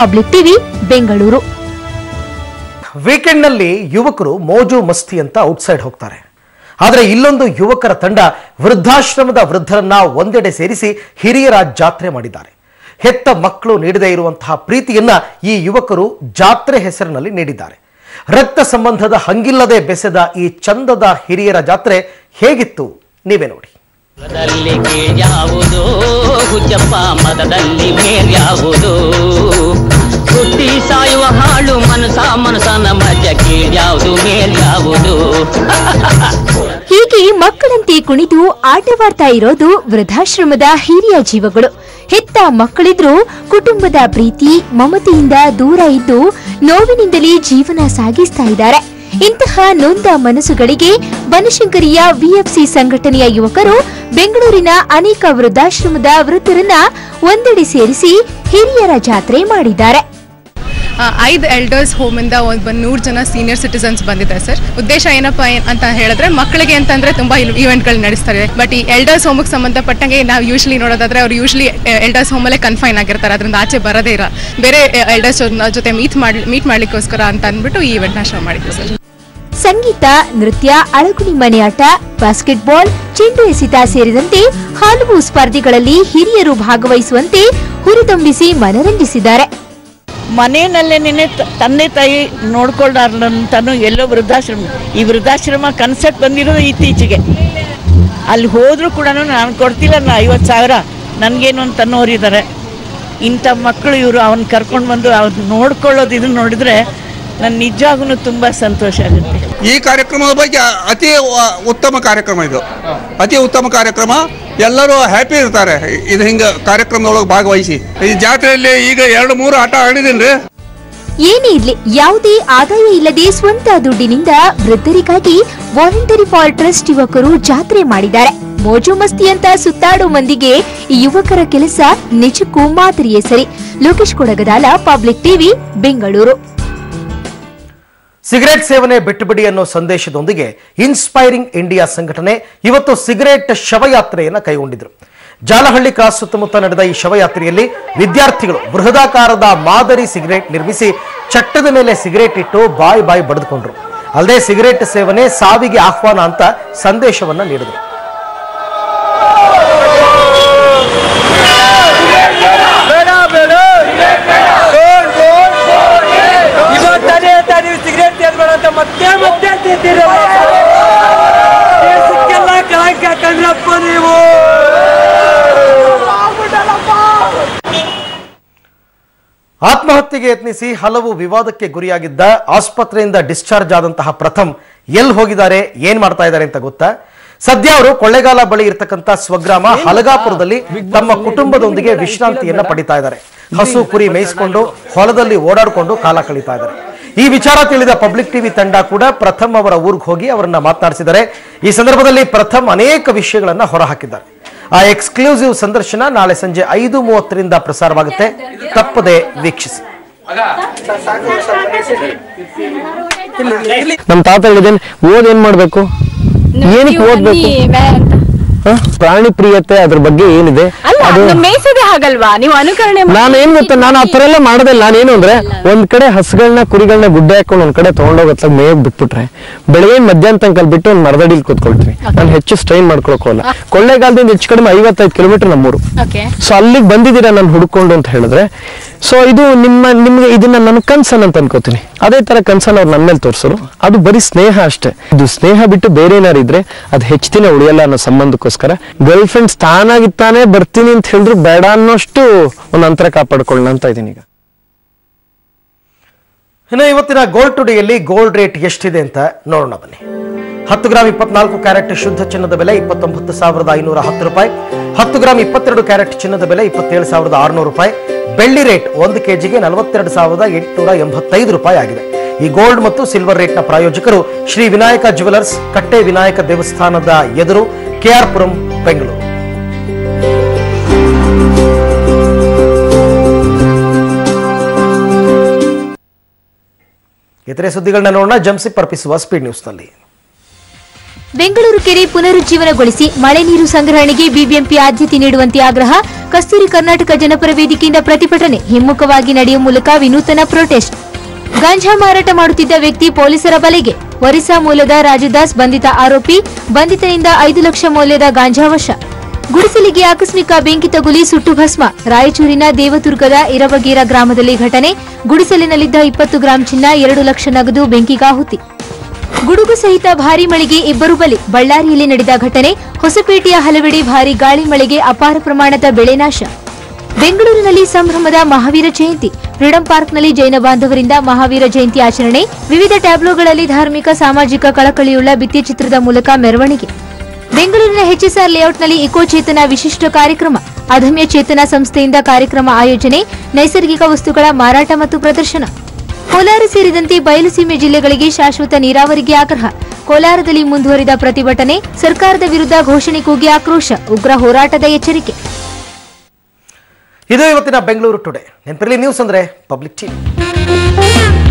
Public TV Bengaluru ವೀಕೆಂಡ್ನಲ್ಲಿ ಯುವಕರು ಮೋಜು ಮಸ್ತಿ ಅಂತ ಔಟ್ಸೈಡ್ ಹೋಗ್ತಾರೆ ಆದರೆ ಇಲ್ಲೊಂದು ಯುವಕರ ತಂಡ ವೃದ್ಧಾಶ್ರಮದ ವೃದ್ಧರನ್ನ ಒಂದೆಡೆ ಸೇರಿಸಿ ಹಿರಿಯರ ಜಾತ್ರೆ ಮಾಡಿದ್ದಾರೆ ಹೆತ್ತ ಮಕ್ಕಳು ನೀಡದೇ ಇರುವಂತಹ ಪ್ರೀತಿಯನ್ನ ಈ ಯುವಕರು ಜಾತ್ರೆ ಹೆಸರಿನಲ್ಲಿ ನೀಡಿದ್ದಾರೆ ರಕ್ತ ಸಂಬಂಧದ ಹಂಗಿಲ್ಲದೆ ಬೆಸೆದ ಈ ಚಂದದ ಹಿರಿಯರ ಜಾತ್ರೆ ಹೇಗಿತ್ತು ನೀವೇ ನೋಡಿ ಮದದಲ್ಲಿ ಕೀಳ್ಯಾವುದು ಹುಚ್ಚಪ್ಪ ಮದದಲ್ಲಿ ಮೇಲ್ಯಾವುದು ಹುಟ್ಟಿ ಸಾಯುವ ಹಾಳು ಮನಸ ಮನಸನ ಮಧ್ಯ ಕೀಳ್ಯಾವುದು ಮೇಲ್ಯಾವುದು ಹೀಗೆ ಮಕ್ಕಳಂತೆ ಕುಣಿದು ಆಟವಾಡ್ತಾ ಇರೋದು ವೃದ್ಧಾಶ್ರಮದ ಹಿರಿಯ ಜೀವಗಳು ಹೆತ್ತ ಮಕ್ಕಳಿದ್ರೂ ಕುಟುಂಬದ ಪ್ರೀತಿ ಮಮತೆಯಿಂದ ದೂರ ಇದ್ದು ನೋವಿನಿಂದಲೇ ಜೀವನ ಸಾಗಿಸ್ತಾ ಇದ್ದಾರೆ ಇಂತಹ ನೊಂದ ಮನಸ್ಸುಗಳಿಗೆ ಬನಶಂಕರಿಯ ವಿಎಫ್ಸಿ ಸಂಘಟನೆಯ ಯುವಕರು ಬೆಂಗಳೂರಿನ ಅನೇಕ ವೃದ್ಧಾಶ್ರಮದ ವೃದ್ಧರನ್ನ ಒಂದೆಡೆ ಸೇರಿಸಿ ಹಿರಿಯರ ಜಾತ್ರೆ ಮಾಡಿದ್ದಾರೆ ಆ, ಐದು ಎಲ್ಡರ್ಸ್ ಹೋಮಿಂದ ಒಂದು ಬಂದು ನೂರು ಜನ ಸೀನಿಯರ್ ಸಿಟಿಸನ್ಸ್ ಬಂದಿದ್ದಾರೆ ಸರ್ ಉದ್ದೇಶ ಏನಪ್ಪ ಏನ್- ಅಂತ ಹೇಳಿದ್ರೆ ಮಕ್ಕಳಿಗೆ ಅಂತಂದ್ರೆ ತುಂಬಾ ಇವೆಂಟ್ಗಳು ನಡೆಸ್ತಾರೆ ಬಟ್ ಈ ಎಲ್ಡರ್ಸ್ ಹೋಮಿಗೆ ಸಂಬಂಧಪಟ್ಟಂಗೆ ನಾವು ಯೂಶ್ವಲಿ ನೋಡೋದಾದ್ರೆ ಅವ್ರು ಯೂಶ್ವಲಿ ಎಲ್ಡರ್ಸ್ ಹೋಮಲ್ಲೇ ಕನ್ಫೈನ್ ಆಗಿರ್ತಾರೆ ಅದರಿಂದ ಆಚೆ ಬರೋದೇ ಇಲ್ಲ ಬೇರೆ ಎಲ್ಡರ್ಸ್ ಜೊತೆ ಮೀಟ್ ಮಾಡಿ ಮೀಟ್ ಮಾಡ್ಲಿಕ್ಕೋಸ್ಕರ ಅಂತ ಅಂದ್ಬಿಟ್ಟು ಈ ಇವೆಂಟ್ನ ಶೋ ಮಾಡಿದ್ವಿ ಸರ್ ಸಂಗೀತ ನೃತ್ಯ ಅಳಗುಣಿ ಮನೆಯಾಟ ಬಾಸ್ಕೆಟ್ಬಾಲ್ ಚೆಂಡು ಎಸೆತ ಸೇರಿದಂತೆ ಹಲವು ಸ್ಪರ್ಧೆಗಳಲ್ಲಿ ಹಿರಿಯರು ಭಾಗವಹಿಸುವಂತೆ ಹುರಿದುಂಬಿಸಿ ಮನರಂಜಿಸಿದ್ದಾರೆ ಮನೆಯಲ್ಲೇ ತಂದೆ ತಾಯಿ ನೋಡ್ಕೊಳ್ಳಾರ್ದಂತನೂ ಎಲ್ಲೋ ವೃದ್ಧಾಶ್ರಮ ಈ ವೃದ್ಧಾಶ್ರಮ ಕನ್ಸೆಪ್ಟ್ ಬಂದಿರೋದು ಇತ್ತೀಚೆಗೆ ಅಲ್ಲಿ ಹೋದರೂ ಕೂಡ ನಾನು ಕೊಡ್ತಿಲ್ಲ ನಾ ಐವತ್ತು ಸಾವಿರ ನನಗೇನು ಅಂತ ಅನ್ನೋರಿದ್ದಾರೆ ಇಂಥ ಮಕ್ಕಳು ಇವರು ಅವನ್ನ ಕರ್ಕೊಂಡು ಬಂದು ಅವ್ರು ನೋಡ್ಕೊಳ್ಳೋದು ಇದನ್ನ ನೋಡಿದ್ರೆ ನನ್ನ ನಿಜವಾಗೂ ತುಂಬ ಸಂತೋಷ ಆಗುತ್ತೆ ಈ ಕಾರ್ಯಕ್ರಮದ ಬಗ್ಗೆ ಅತಿ ವ- ಉತ್ತಮ ಕಾರ್ಯಕ್ರಮ ಇದು ಅತಿ ಉತ್ತಮ ಕಾರ್ಯಕ್ರಮ ಎಲ್ಲರೂ ಹ್ಯಾಪಿ ಇರ್ತಾರೆ ಇದು ಹಿಂಗೆ ಕಾರ್ಯಕ್ರಮದೊಳಗೆ ಭಾಗವಹಿಸಿ ಈ ಜಾತ್ರೆಯಲ್ಲಿ ಈಗ ಎರಡು ಮೂರು ಆಟ ಆಡಿದ್ದೀನಿ ರೀ ಏನೇ ಇರ್ಲಿ ಯಾವುದೇ ಆದಾಯ ಇಲ್ಲದೆ ಸ್ವಂತ ದುಡ್ಡಿನಿಂದ ವೃದ್ಧರಿಗಾಗಿ ವಾಲಂಟರಿ ಫಾರ್ ಟ್ರಸ್ಟ್ ಯುವಕರು ಜಾತ್ರೆ ಮಾಡಿದ್ದಾರೆ ಮೋಜು ಮಸ್ತಿ ಅಂತ ಸುತ್ತಾಡೋ ಮಂದಿಗೆ ಈ ಯುವಕರ ಕೆಲಸ ನಿಜಕ್ಕೂ ಮಾದರಿಯೇ ಸರಿ ಲೋಕೇಶ್ ಕೊಡಗದಾಲ ಪಬ್ಲಿಕ್ ಟಿವಿ ಬೆಂಗಳೂರು ಸಿಗರೇಟ್ ಸೇವನೆ ಬಿಟ್ಟುಬಿಡಿ ಅನ್ನೋ ಸಂದೇಶದೊಂದಿಗೆ ಇನ್ಸ್ಪೈರಿಂಗ್ ಇಂಡಿಯಾ ಸಂಘಟನೆ ಇವತ್ತು ಸಿಗರೇಟ್ ಶವಯಾತ್ರೆಯನ್ನು ಕೈಗೊಂಡಿದ್ರು ಜಾಲಹಳ್ಳಿ ಕ್ರಾಸ್ ಸುತ್ತಮುತ್ತ ನಡೆದ ಈ ಶವಯಾತ್ರೆಯಲ್ಲಿ ವಿದ್ಯಾರ್ಥಿಗಳು ಬೃಹದಾಕಾರದ ಮಾದರಿ ಸಿಗರೇಟ್ ನಿರ್ಮಿಸಿ ಚಟ್ಟದ ಮೇಲೆ ಸಿಗರೇಟ್ ಇಟ್ಟು ಬಾಯ್ ಬಾಯ್ ಬಡಿದುಕೊಂಡ್ರು ಅಲ್ಲದೆ ಸಿಗರೇಟ್ ಸೇವನೆ ಸಾವಿಗೆ ಆಹ್ವಾನ ಅಂತ ಸಂದೇಶವನ್ನ ನೀಡಿದರು ಇವತ್ತನೇ ನೀವು ಸಿಗರೇಟ್ ಸೇರ್ಬೇಡ ಅಂತ ಮತ್ತೆ ಮತ್ತೆ ಅಂತಿದ್ದೀರಲ್ಲ ದೇಶಕ್ಕೆಲ್ಲ ಕಳಂಕ ಕಂಡ್ರಪ್ಪ ನೀವು ಆತ್ಮಹತ್ಯೆಗೆ ಯತ್ನಿಸಿ ಹಲವು ವಿವಾದಕ್ಕೆ ಗುರಿಯಾಗಿದ್ದ ಆಸ್ಪತ್ರೆಯಿಂದ ಡಿಸ್ಚಾರ್ಜ್ ಆದಂತಹ ಪ್ರಥಮ್ ಎಲ್ಲಿ ಹೋಗಿದ್ದಾರೆ ಏನ್ ಮಾಡ್ತಾ ಇದ್ದಾರೆ ಅಂತ ಗೊತ್ತಾ ಸದ್ಯ ಅವರು ಕೊಳ್ಳೇಗಾಲ ಬಳಿ ಇರತಕ್ಕಂತ ಸ್ವಗ್ರಾಮ ಹಲಗಾಪುರದಲ್ಲಿ ತಮ್ಮ ಕುಟುಂಬದೊಂದಿಗೆ ವಿಶ್ರಾಂತಿಯನ್ನ ಪಡಿತಾ ಇದ್ದಾರೆ ಹಸು ಕುರಿ ಮೇಯಿಸಿಕೊಂಡು ಹೊಲದಲ್ಲಿ ಓಡಾಡಿಕೊಂಡು ಕಾಲ ಕಳೀತಾ ಇದ್ದಾರೆ ಈ ವಿಚಾರ ತಿಳಿದ ಪಬ್ಲಿಕ್ ಟಿವಿ ತಂಡ ಕೂಡ ಪ್ರಥಮ್ ಅವರ ಊರಿಗೆ ಹೋಗಿ ಅವರನ್ನ ಮಾತನಾಡಿಸಿದ್ದಾರೆ ಈ ಸಂದರ್ಭದಲ್ಲಿ ಪ್ರಥಮ್ ಅನೇಕ ವಿಷಯಗಳನ್ನ ಹೊರಹಾಕಿದ್ದಾರೆ ಆ ಎಕ್ಸ್ಕ್ಲೂಸಿವ್ ಸಂದರ್ಶನ ನಾಳೆ ಸಂಜೆ ಐದು ಮೂವತ್ತರಿಂದ ಪ್ರಸಾರವಾಗುತ್ತೆ ತಪ್ಪದೆ ವೀಕ್ಷಿಸಿ ನಮ್ ತಾತ ಹೇಳಿದ್ದೇನೆ ಓದ್ ಏನ್ ಮಾಡ್ಬೇಕು ಏನಕ್ಕೆ ಓದ್ಬೇಕು ಹ? ಪ್ರಾಣಿ ಪ್ರಿಯತೆ ಅದ್ರ ಬಗ್ಗೆ ಏನಿದೆ ಅದು ಮೇಯಿಸೋದೇ ಹಾಗಲ್ವಾ ನೀವು ಅನುಕರಣೆ ನಾನು ಏನ್ ಗೊತ್ತಾ ನಾನು ಆ ತರ ಎಲ್ಲ ಮಾಡೋದಿಲ್ಲ ನಾನೇನು ಅಂದ್ರೆ ಒಂದ್ ಕಡೆ ಹಸುಗಳನ್ನ ಕುರಿಗಳನ್ನ ಗುಡ್ಡೆ ಹಾಕೊಂಡು ಒಂದ್ ಕಡೆ ತಗೊಂಡೋಗತ್ಲ ಮೇಯಕ್ ಬಿಟ್ಬಿಟ್ರೆ ಬೆಳಗ್ಗೆ ಮಧ್ಯಾಹ್ನ ತನಕ ಬಿಟ್ಟು ಒಂದ್ ಮರದಡಿಲಿ ಕೂತ್ಕೊಳ್ತೀನಿ ನಾನು ಹೆಚ್ಚು ಸ್ಟ್ರೈನ್ ಮಾಡ್ಕೊಳಕ್ ಹೋಗಲ್ಲ ಕೊಳ್ಳೇಗಾಲದಿಂದ ಹೆಚ್ಚು ಕಡಿಮೆ ಐವತ್ತೈದು ಕಿಲೋಮೀಟರ್ ನಮ್ಮೂರು ಓಕೆ ಸೊ ಅಲ್ಲಿಗೆ ಬಂದಿದ್ದೀರಾ ನಾನು ಹುಡ್ಕೊಂಡು ಅಂತ ಹೇಳಿದ್ರೆ ಸೊ ಇದು ನಿಮ್ಮ ನಿಮ್ಗೆ ಇದನ್ನ ನನ್ನ ಕನ್ಸನ್ ಅಂತ ಅನ್ಕೋತೀನಿ ಅದೇ ತರ ಕನ್ಸನ್ ಅವ್ರು ನನ್ನ ಮೇಲೆ ತೋರಿಸೋರು ಅದು ಬರೀ ಸ್ನೇಹ ಅಷ್ಟೇ ಇದು ಸ್ನೇಹ ಬಿಟ್ಟು ಬೇರೆ ಏನಾರು ಇದ್ರೆ ಅದು ಹೆಚ್ಚು ದಿನ ಉಳಿಯಲ್ಲ ಅನ್ನೋ ಸಂಬಂಧಕ್ಕೋಸ್ಕರ ಗರ್ಲ್ ಫ್ರೆಂಡ್ಸ್ ತಾನಾಗಿತ್ತಾನೆ ಬರ್ತೀನಿ ಅಂತ ಹೇಳಿದ್ರು ಬೇಡ ಅನ್ನೋಷ್ಟು ಒಂದು ಅಂತರ ಕಾಪಾಡ್ಕೊಳ್ಳೋಣ ಅಂತ ಇದೀನಿ ಈಗ ಇನ್ನು ಇವತ್ತಿನ ಗೋಲ್ಡ್ ಟುಡೆಯಲ್ಲಿ ಗೋಲ್ಡ್ ರೇಟ್ ಎಷ್ಟಿದೆ ಅಂತ ನೋಡೋಣ ಬನ್ನಿ ಹತ್ತು ಗ್ರಾಮ್ ಇಪ್ಪತ್ನಾಲ್ಕು ಕ್ಯಾರೆಟ್ ಶುದ್ಧ ಚಿನ್ನದ ಬೆಲೆ ಇಪ್ಪತ್ತೊಂಬತ್ತು ಸಾವಿರದ ಐನೂರ ಹತ್ತು ರೂಪಾಯಿ ಹತ್ತು ಗ್ರಾಮ್ ಇಪ್ಪತ್ತೆರಡು ಕ್ಯಾರೆಟ್ ಚಿನ್ನದ ಬೆಲೆ ಇಪ್ಪತ್ತೇಳು ಸಾವಿರದ ಆರುನೂರು ರೂಪಾಯಿ ಬೆಳ್ಳಿ ರೇಟ್ ಒಂದು ಕೆಜಿಗೆ ನಲವತ್ತೆರಡು ಸಾವಿರದ ಎಂಟುನೂರ ಎಂಬತ್ತೈದು ರೂಪಾಯಿ ಆಗಿದೆ ಈ ಗೋಲ್ಡ್ ಮತ್ತು ಸಿಲ್ವರ್ ರೇಟ್ನ ಪ್ರಾಯೋಜಕರು ಶ್ರೀ ವಿನಾಯಕ ಜ್ಯುವೆಲರ್ಸ್ ಕಟ್ಟೆ ವಿನಾಯಕ ದೇವಸ್ಥಾನದ ಎದುರು ಕೆಆರ್ ಪುರಂ ಬೆಂಗಳೂರು ಇತರೆ ಸುದ್ದಿಗಳನ್ನ ನೋಡೋಣ ಜಂಸಿಪ್ ಅರ್ಪಿಸುವ ಸ್ಪೀಡ್ ನ್ಯೂಸ್ನಲ್ಲಿ ಬೆಂಗಳೂರು ಕೆರೆ ಪುನರುಜ್ಜೀವನಗೊಳಿಸಿ ಮಳೆ ನೀರು ಸಂಗ್ರಹಣೆಗೆ ಬಿಬಿಎಂಪಿ ಆದ್ಯತೆ ನೀಡುವಂತೆ ಆಗ್ರಹ ಕಸ್ತೂರಿ ಕರ್ನಾಟಕ ಜನಪರ ವೇದಿಕೆಯಿಂದ ಪ್ರತಿಭಟನೆ ಹಿಮ್ಮುಖವಾಗಿ ನಡೆಯುವ ಮೂಲಕ ವಿನೂತನ ಪ್ರೊಟೆಸ್ಟ್ ಗಾಂಜಾ ಮಾರಾಟ ಮಾಡುತ್ತಿದ್ದ ವ್ಯಕ್ತಿ ಪೊಲೀಸರ ಬಲೆಗೆ ಒರಿಸ್ಸಾ ಮೂಲದ ರಾಜುದಾಸ್ ಬಂಧಿತ ಆರೋಪಿ ಬಂಧಿತನಿಂದ ಐದು ಲಕ್ಷ ಮೌಲ್ಯದ ಗಾಂಜಾ ವಶ ಗುಡಿಸಲಿಗೆ ಆಕಸ್ಮಿಕ ಬೆಂಕಿ ತಗುಲಿ ಸುಟ್ಟು ಭಸ್ಮ ರಾಯಚೂರಿನ ದೇವದುರ್ಗದ ಇರಬಗೀರ ಗ್ರಾಮದಲ್ಲಿ ಘಟನೆ ಗುಡಿಸಲಿನಲ್ಲಿದ್ದ ಇಪ್ಪತ್ತು ಗ್ರಾಂ ಚಿನ್ನ ಎರಡು ಲಕ್ಷ ನಗದು ಬೆಂಕಿಗಾಹುತಿ ಗುಡುಗು ಸಹಿತ ಭಾರೀ ಮಳೆಗೆ ಇಬ್ಬರು ಬಲಿ ಬಳ್ಳಾರಿಯಲ್ಲಿ ನಡೆದ ಘಟನೆ ಹೊಸಪೇಟೆಯ ಹಲವೆಡೆ ಭಾರೀ ಗಾಳಿ ಮಳೆಗೆ ಅಪಾರ ಪ್ರಮಾಣದ ಬೆಳೆ ನಾಶ ಬೆಂಗಳೂರಿನಲ್ಲಿ ಸಂಭ್ರಮದ ಮಹಾವೀರ ಜಯಂತಿ ಫ್ರೀಡಂ ಪಾರ್ಕ್ನಲ್ಲಿ ಜೈನ ಬಾಂಧವರಿಂದ ಮಹಾವೀರ ಜಯಂತಿ ಆಚರಣೆ ವಿವಿಧ ಟ್ಯಾಬ್ಲೋಗಳಲ್ಲಿ ಧಾರ್ಮಿಕ ಸಾಮಾಜಿಕ ಕಳಕಳಿಯುಳ್ಳ ಭಿತ್ತಿಚಿತ್ರದ ಮೂಲಕ ಮೆರವಣಿಗೆ ಬೆಂಗಳೂರಿನ ಎಚ್ಎಸ್ಆರ್ ಲೇಔಟ್ನಲ್ಲಿ ಇಕೋ ಚೇತನ ವಿಶಿಷ್ಟ ಕಾರ್ಯಕ್ರಮ ಅದಮ್ಯ ಚೇತನ ಸಂಸ್ಥೆಯಿಂದ ಕಾರ್ಯಕ್ರಮ ಆಯೋಜನೆ ನೈಸರ್ಗಿಕ ವಸ್ತುಗಳ ಮಾರಾಟ ಮತ್ತು ಪ್ರದರ್ಶನ ಕೋಲಾರ ಸೇರಿದಂತೆ ಬಯಲುಸೀಮೆ ಜಿಲ್ಲೆಗಳಿಗೆ ಶಾಶ್ವತ ನೀರಾವರಿಗೆ ಆಗ್ರಹ ಕೋಲಾರದಲ್ಲಿ ಮುಂದುವರಿದ ಪ್ರತಿಭಟನೆ ಸರ್ಕಾರದ ವಿರುದ್ಧ ಘೋಷಣೆ ಕೂಗಿ ಆಕ್ರೋಶ ಉಗ್ರ ಹೋರಾಟದ ಎಚ್ಚರಿಕೆ ಇದು ಇವತ್ತಿನ ಬೆಂಗಳೂರು ಟುಡೇ ನೆನಪಿರಲಿ ನ್ಯೂಸ್ ಅಂದ್ರೆ ಪಬ್ಲಿಕ್ ಟಿವಿ